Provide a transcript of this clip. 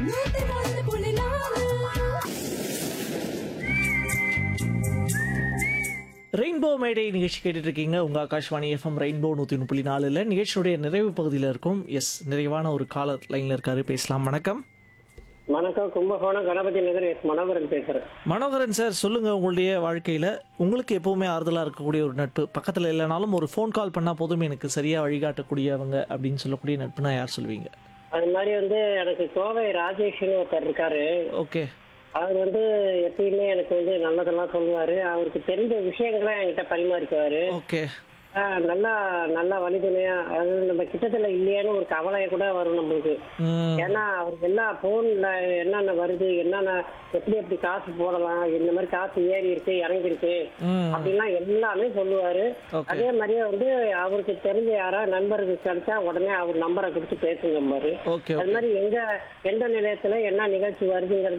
நூத்தி ஒன்று புள்ளி நாலு ரெயின்போ மேடை நிகழ்ச்சி கேட்டுட்டு இருக்கீங்க உங்க ஆகாஷ்வாணி எஃப்எம் ரெயின்போ நூற்றி முப்பத்தி நாலுல நிகழ்ச்சியுடைய நிறைவு பகுதியில் இருக்கும் எஸ் நிறைவான ஒரு காலர் லைன்ல இருக்காரு பேசலாம் வணக்கம் வணக்கம் கும்பகோணம் கணபதி நகர் எஸ் மனோகரன் பேசுறேன் மனோகரன் சார் சொல்லுங்க உங்களுடைய வாழ்க்கையில உங்களுக்கு எப்பவுமே ஆறுதலா இருக்கக்கூடிய ஒரு நட்பு பக்கத்துல இல்லைனாலும் ஒரு ஃபோன் கால் பண்ணா போதும் எனக்கு சரியா வழிகாட்டக்கூடியவங்க அப்படின்னு சொல்லக்கூடிய நட்புனா யார் சொல்லுவீங்க அது மாதிரி வந்து எனக்கு கோவை ராஜேஷ்னு ஒருத்தர் இருக்காரு ஓகே அவர் வந்து எப்பயுமே எனக்கு வந்து நல்லதெல்லாம் சொல்லுவாரு அவருக்கு தெரிஞ்ச விஷயங்களை என்கிட்ட பரிமாறிக்குவாரு ஓகே ஆஹ் நல்லா நல்லா வழிதுணையா அது நம்ம கிட்டத்துல இல்லையான்னு ஒரு கவலையை கூட வரும் நம்மளுக்கு ம் ஏன்னா அவருக்கு எல்லாம் போன்ல என்னென்ன வருது என்னென்ன எப்படி எப்படி காசு போடலாம் இந்த மாதிரி காசு ஏறி இருக்கு இறங்கி இருக்கு ம் அப்படின்லாம் எல்லாமே சொல்லுவாரு ஓகே அதே மாதிரியே வந்து அவருக்கு தெரிஞ்ச யாரா நண்பருக்கு கிடைச்சா உடனே அவர் நம்பரை கொடுத்து பேசுங்க பாரு ஓகே அது மாதிரி எங்க எந்த நிலையத்துல என்ன நிகழ்ச்சி வருதுங்கிறது